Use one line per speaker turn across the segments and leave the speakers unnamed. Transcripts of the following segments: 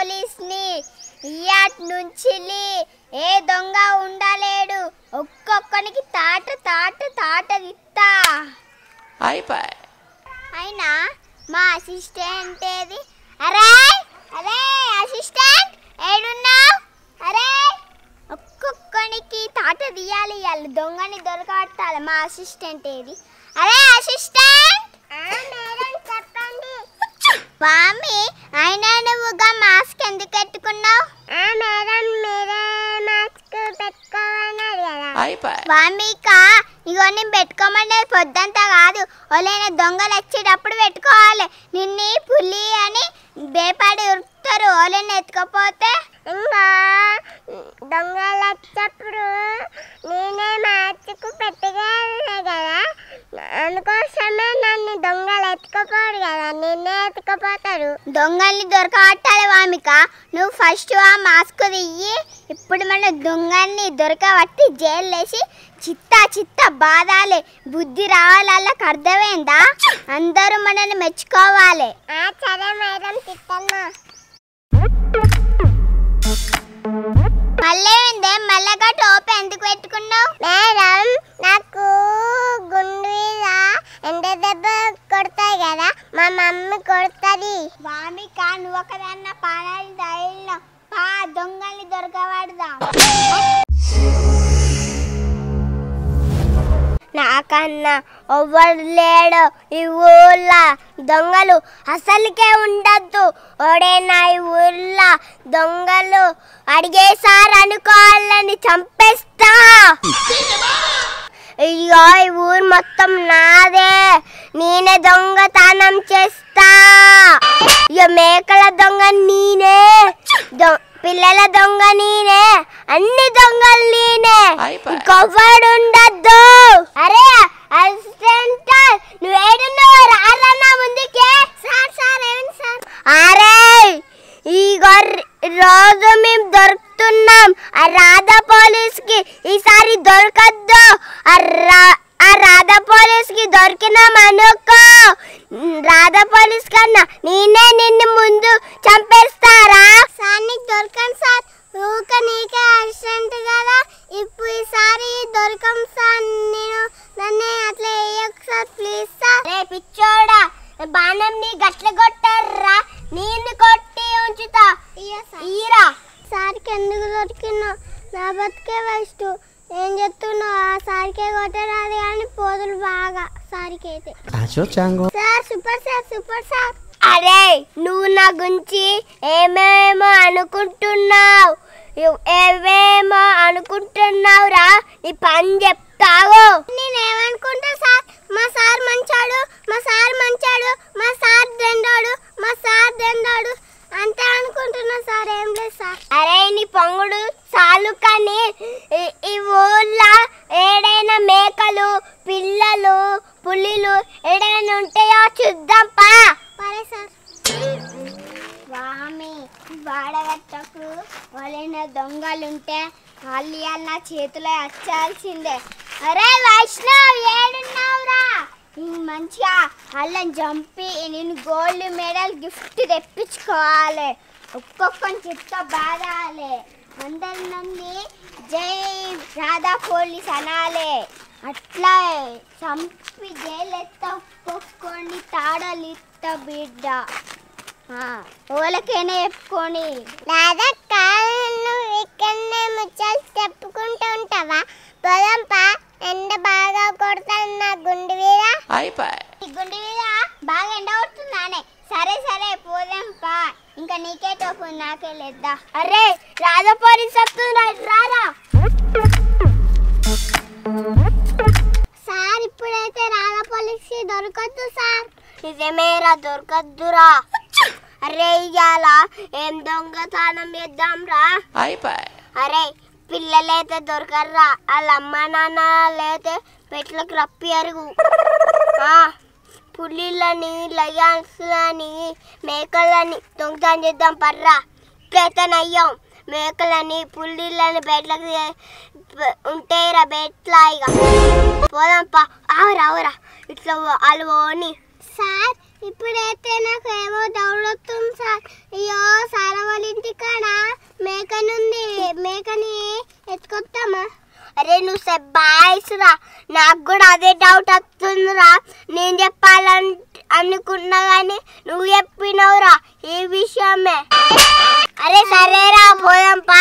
పోలీస్ని ఇయాట్ నుంచి ఏ దొంగ ఉండలేడు ఒక్కొక్కనికి తాట తాట తాట ఇస్తా
అయిపోయి
అయినా మా అసిస్టెంట్ ఏది అరే అరే అసిస్టెంట్ ఏడున్నావు అరే ఒక్కొక్కనికి తాట తీయాలి ఇవ్వాలి దొంగని దొరకబట్టాలి మా అసిస్టెంట్ ఏది అరే అసిస్టెంట్ చెప్పండి స్వామి అయినా నువ్వుగా మాస్క్ ఎందుకు పెట్టుకున్నావు మేడం మీరే మాస్క్ పెట్టుకోమన్నారు కదా
అయిపోయి
వామిక ఇగో నేను పెట్టుకోమనేది పొద్దంతా కాదు ఓలైనా దొంగలు వచ్చేటప్పుడు పెట్టుకోవాలి నిన్ని పులి అని బేపాడి ఉరుకుతారు ఓలైనా ఎత్తుకపోతే ఇంకా దొంగలు వచ్చేటప్పుడు నేనే మార్చుకు పెట్టుకోవాలి కదా అందుకోసమే నన్ను దొంగలు ఎత్తుకపోరు కదా నిన్నే ఎత్తుకపోతారు దొంగల్ని దొరకబట్టాలి వామిక నువ్వు ఫస్ట్ ఆ మాస్క్ తీయి ఇప్పుడు మన దొంగల్ని దొరకబట్టి జైలు వేసి చిత్త చిత్త బాధాలి బుద్ధి రావాలకి అర్థమైందా అందరూ మనల్ని మెచ్చుకోవాలి సరే మేడం తిట్టమ్మా మళ్ళీ ఏందే మళ్ళగా టోప్ ఎందుకు పెట్టుకున్నావు మేడం నాకు గుండు ఎండ దెబ్బ కొడతాయి కదా మా మమ్మీ కొడుతుంది వామిక నువ్వు ఒకదన్న పానాలు ధైర్యం పా దొంగల్ని దొరకబడదాం నాకన్నా ఎవ్వరు లేడు ఈ ఊళ్ళో దొంగలు అసలుకే ఉండద్దు ఓడేనా ఈ ఊళ్ళో దొంగలు అడిగేసారు అనుకోవాలని చంపేస్తా అయ్యో ఈ ఊరు మొత్తం నాదే నేనే దొంగతనం చేస్తా ఇక మేకల దొంగ నేనే దొ- పిల్లల దొంగ నేనే అన్ని దొంగలు నేనే
అయిపోయి.
ఇంకొవ్వడు ఉండద్దు అరే అసిస్టెంట్ నువ్వేడున్నావు రారన్నా ముందుకే సార్ సార్ ఏమైంది సార్ అరే ఈ గొర్రె రోజు మేము దొరుకుతున్నాం ఆ రాధా పోలీస్ కి ఈసారి దొరకద్దు ఆ రా- ఆ రాధా పోలీస్ కి దొరికినాం అనుకో రాధా పోలీస్ కన్నా నేనే నిన్ను ముందు చంపేస్తారా సార్ నీకు దొరకను సార్ ఊక నీకే అసిస్టెంట్ కదా ఇప్పుడు ఈసారి దొరకం సార్ నేను నన్ను అట్లా వేయకు సార్ ప్లీజ్ సార్ రే పిచ్చోడా బాణం నీ గట్ల కొట్టారా నేను కొట్టి ఉంచుతా ఈరా సార్కి ఎందుకు దొరికినా నా బతికే వేస్ట్ ఏం చెప్తున్నావు ఆ సార్కే కొట్టరాదు కానీ పోదులు బాగా సార్కి అయితే
Acho chango.
Sir super sir super sir అరే నువ్వు నా గురించి ఏమేమో అనుకుంటున్నావు ఎవ్- ఏమేమో అనుకుంటున్నావురా నీ పని చెప్తావు నేనేమనుకుంటా సార్ మా సార్ మంచాడు మా సార్ మంచాడు మా సార్ దెండాడు మా సార్ దెండాడు అంతే అనుకుంటున్నా సార్ ఏం లేదు సార్ అరే నీ పొంగుడు చాలు కానీ ఈ- ఈ ఊళ్ళో ఏడైనా మేకలు పిల్లలు పులిలు ఏడైనా ఉంటాయో చూద్దాం పా సరే సార్ వామి వాడగట్టకు వాళ్ళైనా దొంగలుంటే వాళ్ళు నా చేతిలో వచ్చాల్సిందే అరే వైష్ణవ్ ఏడున్నావురా నేను మంచిగా వాళ్ళని చంపి నేను గోల్డ్ మెడల్ గిఫ్ట్ తెప్పించుకోవాలి ఒక్కొక్కని చెప్తా బాధాలి అందరి నుండి జై రాధా పోలీస్ అనాలి అట్లా చంపి జైలు ఎత్త ఒక్కొక్కని తాడలు ఇత్త బిడ్డ ఓలకైనా చెప్పుకొని రాధక్క నువ్వు ఇక్కడనే ముచ్చాలు చెప్పుకుంటూ ఉంటావా పొలంపా ఎండ బాగా కొడతాను నా గుండె మీద
అయిపోయి
ఈ గుండె మీద బాగా ఎండ కొడుతుందానే సరే సరే పోదాంపా ఇంకా నీకే టోపు నాకే లేద్దా అరే రాధపోరి సత్తురా రారా సార్ ఇప్పుడైతే రాధా పోలీస్కి దొరకద్దు సార్ నిజమేరా దొరకద్దురా అరే ఇవాళ ఏం దొంగతనం చేద్దాం రా
అయిపోయి
అరే పిల్లలైతే దొరకర్రా వాళ్ళ అమ్మ నాన్న లేతే పెట్లకు రప్పి అరుగు ఆ, పులిలని లయాన్స్లని మేకలని దొంగతనం చేద్దాం పర్రా ఇట్లయితేనయ్యాం మేకలని పుల్లిలని బెట్లకు ఉంటాయిరా బెట్లా ఇక పోదాంపా ఆవురా ఆవురా ఇట్లా వాళ్ళు పోని సార్ ఇప్పుడైతే నాకు ఏమో డౌట్ వస్తుంది సార్ అయ్యో సార్ వాళ్ళ ఇంటికాడ మేకనుంది మేకని ఎత్తుకొస్తామా అరే నువ్వు సెబ్బాయిసురా నాకు కూడా అదే డౌట్ వస్తుందిరా నేను చెప్పాలని అనుకున్నా కానీ నువ్వు చెప్పినవురా ఈ విషయమే అరే సరేరా పోదాం పా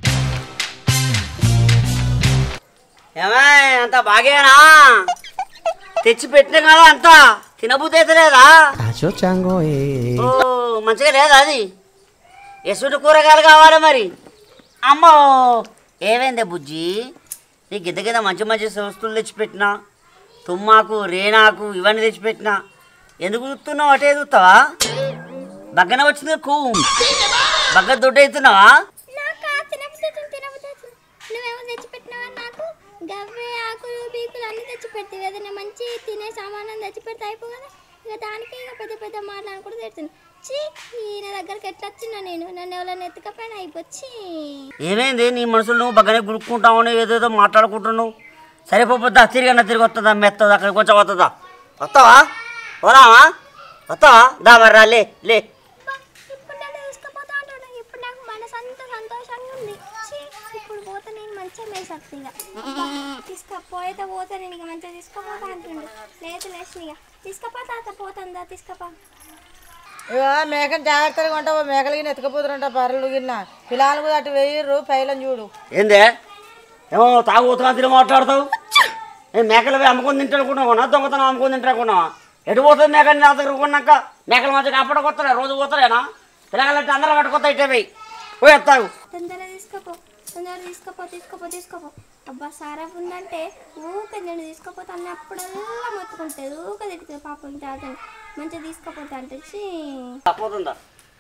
ఏమే అంత బాగేనా తెచ్చి పెట్టిన కదా అంత తినబుద్ధి అయితే లేదా
Acho chango eh.
ఓ మంచిగా లేదా అది ఎసుడు కూరగాయలు కావాలి మరి అమ్మో ఏమైందే బుజ్జి నీ గిద్ద గిద్ద మంచి మంచి వస్తువులు తెచ్చిపెట్టినా తుమ్మాకు రేనాకు ఇవన్నీ తెచ్చిపెట్టినా ఎందుకు చూస్తున్నావు అటే చూస్తావా బగ్గన వచ్చింది కొవ్వు బగ్గ దొడ్డు అవుతున్నావా
నాకు తినబుద్ధి తినబుద్ధి నువ్వేమో తెచ్చిపెట్టినావా నాకు గవ్వే ఆకులు బీకులు అన్ని తెచ్చిపెట్టి ఏదైనా మంచి తినే సామానం తెచ్చిపెడితే అయిపో కదా ఇక దానికి ఇక పెద్ద పెద్ద మాటలు కూడా తెడుతుంది చీ ఈయన దగ్గరికి ఎట్లా వచ్చినా నేను నన్ను ఎవరైనా ఎత్తుకపోయినా అయిపోచ్చి
ఏమైంది నీ మనసులో నువ్వు బగ్గనే గుడుక్కుంటావు ఏదేదో మాట్లాడుకుంటున్నావు సరిపోద్దా తిరిగన్నా తిరిగి వస్తుందా మెత్తదా అక్కడికి కొంచెం వస్తుందా వస్తావా పోరావా వస్తావా దా మరి రా లే లే
ఇప్పుడు నన్ను తీసుకుపోతా అంటాడు ఇప్పుడు నాకు మనసు అంతా సంతోషంగా ఉంది చీ ఇప్పుడు పోతే నేను మంచిగా మేసక్తి ఇక తీసుకపోతే పోతే నేను ఇక మంచిగా తీసుకుపోతా అంటుండు లేదు లేచి ఇక తీసుకపోతా అత్త పోతుందా తీసుకపో
ఇక మేకని జాగ్రత్తగా ఉంటావు మేకలు గిన్నె ఎత్తుకపోతుంట పర్రెలు గిన్నె పిల్లలు కూడా అటు వేయర్రు పైలని చూడు
ఏందే ఏమో తాగుతున్నా తిరిగి మాట్లాడతావు ఏ మేకలు పోయి అమ్ముకొని తింటానుకున్నావా దొంగతనం అమ్ముకొని తింటానుకున్నావా ఎటు పోతుంది మేకని నా దగ్గర కొన్నాక మేకల మధ్య అప్పటికి వస్తారా రోజు పోతారేనా పిల్లగాలంటే అందరూ పట్టుకొస్తా ఇటే పోయి పోయి వస్తావు
తొందరగా తీసుకోపో తొందరగా తీసుకోపో తీసుకోపో తీసుకోపో అబ్బా సారా ఉందంటే ఊకే నేను తీసుకోపోతే అన్నప్పుడల్లా మొత్తుకుంటుంది ఊకే తిడుతుంది పాపం తాతని మంచిగా తీసుకోపోతా అంటే చీ
పోతుందా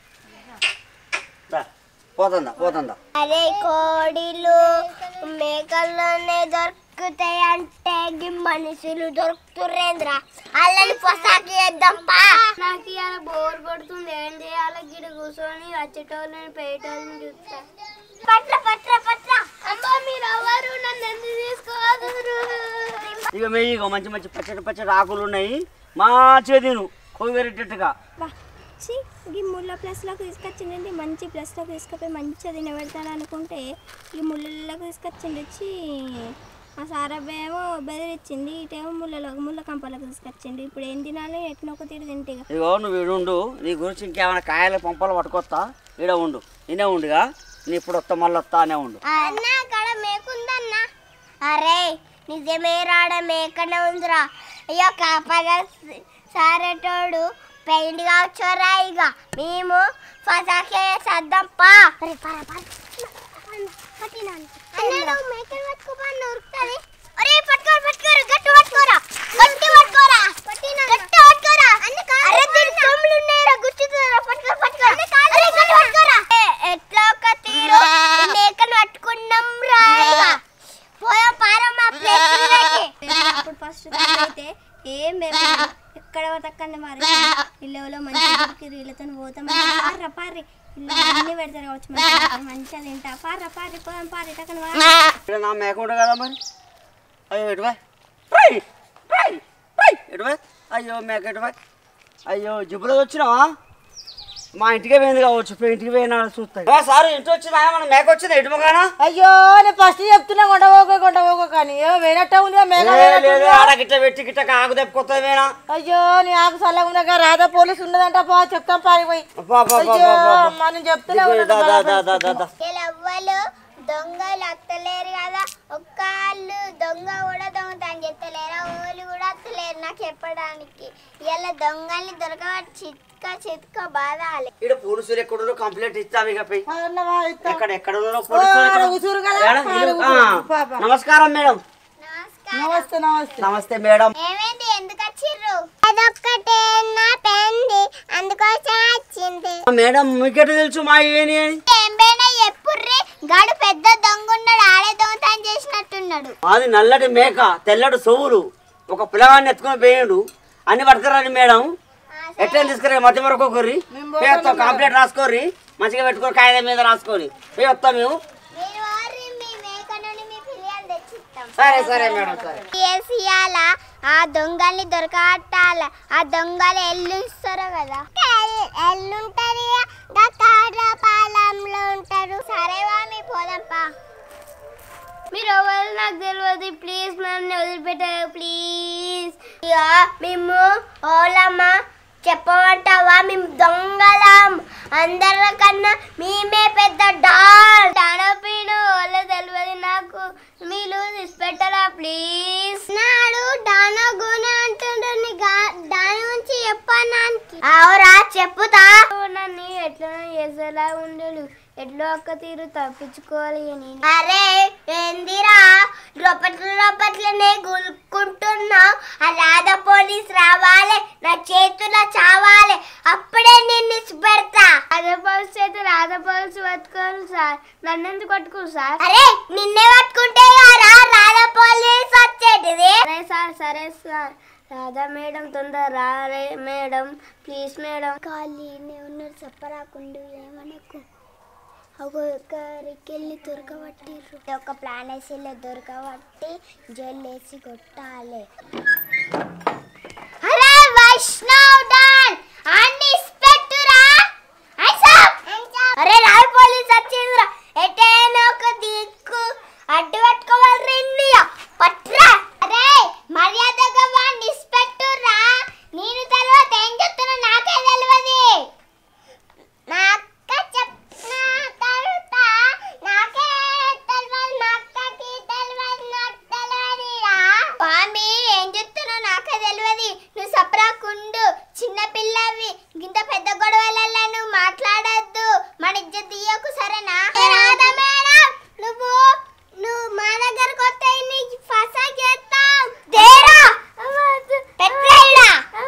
దా, పోతుందా పోతుందా
అరే కోడిలు మేకల్లోనే దొరుకుతాయి అంటే గి మనుషులు దొరుకుతుర్రేంద్రా అల్లని పొసాకి వేద్దాంపా నాకు ఇలా బోర్ కొడుతుంది ఏం చేయాలి గిడ కూర్చొని వచ్చేటోళ్ళని పేటోళ్ళని చూస్తా పట్ల పట్ల పట్ల అమ్మ మీరు ఎవరు నన్ను ఎందుకు తీసుకోవద్దు
ఇక మెయ్యి ఇగో మంచి మంచి పచ్చడి పచ్చడి ఆకులు ఉన్నాయి మంచిగా తిను కొవ్వు వేరేటట్టుగా
ఛీ, ఈ ముళ్ళ ప్లస్లోకి తీసుకొచ్చిందండి మంచి ప్లస్లోకి తీసుకుపోయి మంచిగా తినబెడతాను అనుకుంటే ఈ ముళ్ళలోకి తీసుకొచ్చింది వచ్చి ఆ సారబ్బ ఏమో బెదిరించింది ఇటేమో ముళ్ళలో ముళ్ళ కంపలోకి తీసుకొచ్చింది ఇప్పుడు ఏం తినాలి ఎట్నో ఒక తీరు తింటే ఇక.
ఇగో నువ్వు ఈడ ఉండు నీ గురించి ఇంకేమైనా కాయలు పంపలు పట్టుకొస్తా ఈడ ఉండు నేనే ఉండుగా నీ ఇప్పుడు వస్తా మళ్ళీ వస్తా అనే ఉండు
అన్న అక్కడ మేకుందన్న అరే నిజమే రాడ మేకనే ఉందిరా అయ్యో కాపగా సారేటోడు పెయింట్ కావచ్చోరా ఇక మేము ఫసాకే సర్దాం పా మేకలు పట్టుకోపని దొరుకుతుంది అరే పట్టుకోరు పట్టుకోరు గట్టి పట్టుకోరా గట్టి పట్టుకోరా గట్టి పట్టుకోరా అరే దీని కొమ్ములు ఉన్నాయిరా గుచ్చుతారా పట్టుకోరు పట్టుకోరు అరే గట్టి పట్టుకోరా ఏ, ఎట్లా ఒక తీరు ఈ మేకలు పట్టుకున్నాం రా ఇక. పోయాం పారా మా ప్లేస్ అప్పుడు ఫస్ట్ అయితే ఏం మేపలేదు. ఎక్కడ పట్టకండి మరి ఇల్లులో మంచిగా దొరికి వీళ్ళతో పోతాం పార్రా పార్రి ఇల్లు అన్ని పెడతారు కావచ్చు మంచిగా మంచిగా తింటా పార్రా పార్రి పోదాం పార్రి టక్కన
ఇక్కడ నా మేక ఉంటుంది కదా మరి అయ్యో ఎటువా పై పై పై ఎటువా అయ్యో మేక ఎటువా అయ్యో జిబ్బులో వచ్చినావా మా ఇంటికే పోయింది కావచ్చు పోయి ఇంటికి పోయినా చూస్తాయి సార్ ఇంటి వచ్చిందా మన మేక వచ్చింది ఎటుమగానా
అయ్యో నేను ఫస్ట్ చెప్తున్నా కొండపోక కొండపోక కానీ ఏ వేనట్ట ఉందిగా మేక వేనట్టు
లేదు
ఉందిగా.
ఆడ గిట్ట పెట్టి గిట్ట కాకు తెప్పుకొస్తుంది మేనా
అయ్యో నీ ఆకు చల్లగా ఉందగా రాధా పోలీసు ఉన్నదంట పో చెప్తాం పారిపోయి
అబ్బా, అబ్బా, అబ్బా,
అయ్యో
అబ్బా, అబ్బా.
మనం చెప్తున్నా
దా, దా, దా, దా, దా, దా, దా.
ఎవ్వరు దొంగలు అత్తలేరు కదా ఒక్కళ్ళు దొంగ కూడా దొంగతనం చెప్తలేరు ఓళ్ళు కూడా అత్తలేరు నాకు చెప్పడానికి ఇలా దొంగల్ని దొరకబట్టి చిత్క చిత్క బాధాలి
ఈడ పోలీసులు ఎక్కడున్నారో కంప్లైంట్ ఇస్తాం ఇక పోయి
అన్నవా, ఇత్త.
ఎక్కడ ఎక్కడ ఉన్నారో పోలీసులు
ఆడ
ఎక్కడ-
ఉసురు కదా,
మేడం,
ఆడ
ఇది-
ఉసురు.
ఆ,
పాప.
నమస్కారం మేడం
నమస్తే నమస్తే
నమస్తే మేడం
ఏమైంది ఎందుకు వచ్చిర్రు అదొక్కటే నా పెంది అందుకోసం వచ్చింది
మేడం మీకెట తెలుసు మా ఏని అని
ఏం పోయినా ఎప్పుర్రి గాడు పెద్ద దొంగ ఉన్నాడు ఆడే దొంగతనం చేసినట్టున్నాడు
మాది నల్లటి మేక తెల్లటి సొవ్వులు ఒక పిల్లగాడిని ఎత్తుకొని పోయిండు అన్ని పట్టుకురండి మేడం ఎట్లా తీసుకురా మధ్య వరకు ఒకరి పేరుతో కంప్లైంట్ రాసుకోర్రి మంచిగా పెట్టుకొని కాగితం మీద రాసుకొని పోయి వస్తాం మేము
మీరు వారి మీ మేక నుండి మీ ఫిర్యాదు తెచ్చిస్తాం
సరే సరే మేడం సరే
కేసీఆర్ ఆ దొంగల్ని దొరకట్టాల ఆ దొంగలు ఎల్లుస్తారు కదా ఎల్లుంటది పాలంలో ఉంటారు సరే వామి పోదాంపా మీరు ఎవరు నాకు తెలియదు ప్లీజ్ నన్ను వదిలిపెట్టారు ప్లీజ్ ఇక మేము ఓలమ్మ చెప్పమంటావా మేము దొంగలం అందరికన్నా మేమే పెద్ద డాన్ డాడపీను వాళ్ళ తెలియదు నాకు మీరు తీసుపెట్టారా ప్లీజ్ నాడు డానా గుణ అంటుండ్రు నీ గా- దాని గురించి చెప్పడానికి అవురా చెప్పుతా నన్ను ఎట్లా చేసేలా ఉండడు ఎట్లా ఒక్క తీరు తప్పించుకోవాలి అని అరే ఏందిరా లోపట్ల లోపట్లనే గులుకుంటున్నావు ఆ రాధ పోలీస్ రావాలి నా చేతుల్లో చావాలి అప్పుడే నేను పెడతా రాధ పోలీస్ అయితే రాధ పోలీస్ పట్టుకోరు సార్ నన్ను ఎందుకు పట్టుకోరు సార్ అరే నిన్నే పట్టుకుంటే రా రాధ పోలీస్ వచ్చేటిది సరే సార్ సరే సార్ రాధా మేడం తొందర రారే మేడం ప్లీజ్ మేడం ఖాళీనే ఉన్నారు చెప్పరాకుండా ఏమనకు ఒకరికి వెళ్ళి దొరకబట్టిర్రు ఒక ప్లాన్ వేసి వెళ్ళి దొరకబట్టి జైలు వేసి కొట్టాలి అరే వైష్ణవ్ డాన్ అన్ని ఇస్పెట్టురా అరే రాయ్ పోలీస్ వచ్చిందిరా ఎటైనా ఒక దిక్కు అడ్డు పెట్టుకోవాలి రెండు పట్రా అరే మర్యాదగా వాడిని ఇస్పెట్టురా నేను తర్వాత ఏం చెప్తున్నా నాకే తెలియదు మా అక్క చెప్పిన తర్వాత నాకే తెలియదు మా అక్కకి తెలియదు నాకు తెలియదురా పామి ఏం చెప్తున్నావు నాకే తెలియదు నువ్వు సప్రాకుండు చిన్న పిల్లవి ఇంత పెద్ద గొడవలలో నువ్వు మాట్లాడద్దు మన ఇజ్జత్ తీయకు సరేనా రాధా మేడం నువ్వు నువ్వు మా దగ్గరకు వస్తే నీకు ఫసా చేస్తాం దేరా పెట్టేయడా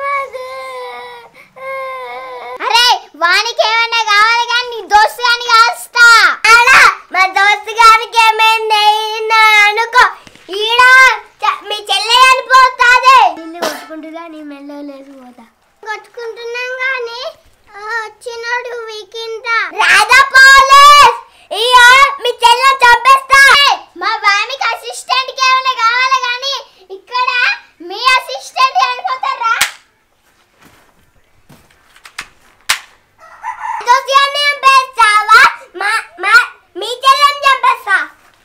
అరే వానికి ఏమైనా కావాలి కానీ నీ దోస్తు గాని కాస్తా అలా మా దోస్తు గారికి ఏమైనా అయినా అనుకో ఈడ చ- మీ చెల్లె అనిపోతాదే నిన్ను కొట్టుకుంటున్నా నీ మెల్ల లేదు పోతా కొట్టుకుంటున్నాం కానీ వచ్చినాడు వీకింద రాధా పోలీస్ ఇయ్యో మీ చెల్లె చంపేస్తా మా వానికి అసిస్టెంట్ కి ఏమైనా కావాలి కానీ ఇక్కడ మీ అసిస్టెంట్ చనిపోతారా దోసియాన్ని చంపేస్తావా మా మా మీ చెల్లెని చంపేస్తా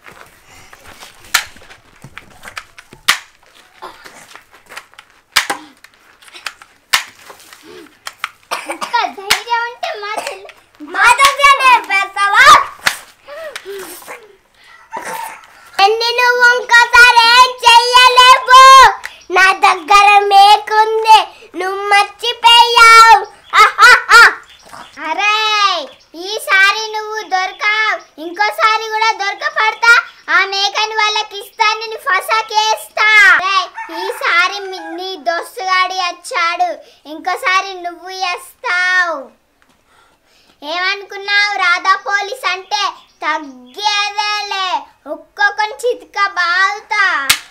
ఇంకా ధైర్యం ఉంటే మా చెల్లె మా దోసియాన్ని చంపేస్తావా అన్ని నువ్వు ఇంకోసారి ఏం చెయ్యలేవు నా దగ్గర మేకుంది నువ్వు మర్చిపోయావు ఆహాహా. అరే ఈసారి నువ్వు దొరకావు ఇంకోసారి కూడా దొరకపడతా ఆ మేకని వాళ్ళకి ఇస్తాను నేను ఫసాకేస్తా రేయ్, ఈసారి మీ- నీ దోస్తుగాడి వచ్చాడు ఇంకోసారి నువ్వు వేస్తావు ఏమనుకున్నావు రాధా పోలీస్ అంటే తగ్గేదేలే ఒక్కొక్కని చితిక బాగుతా